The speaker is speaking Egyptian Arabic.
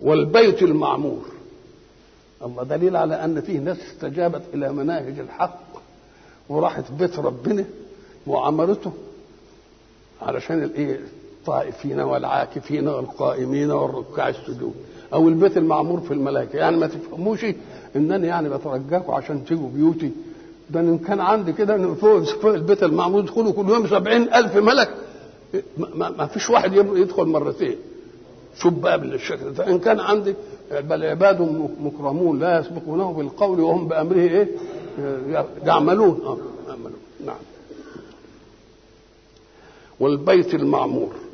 والبيت المعمور الله دليل على ان فيه ناس استجابت الى مناهج الحق وراحت بيت ربنا وعمرته علشان الايه الطائفين والعاكفين والقائمين والركع السجود او البيت المعمور في الملائكه يعني ما تفهموش انني يعني بترجاكم عشان تيجوا بيوتي ده ان كان عندي كده فوق فوق البيت المعمور يدخلوا كل يوم سبعين الف ملك ما, ما فيش واحد يدخل مرتين شوف بقى بالشكل ده ان كان عندي بل عباد مكرمون لا يسبقونه بالقول وهم بامره ايه يعملون اه يعملون نعم والبيت المعمور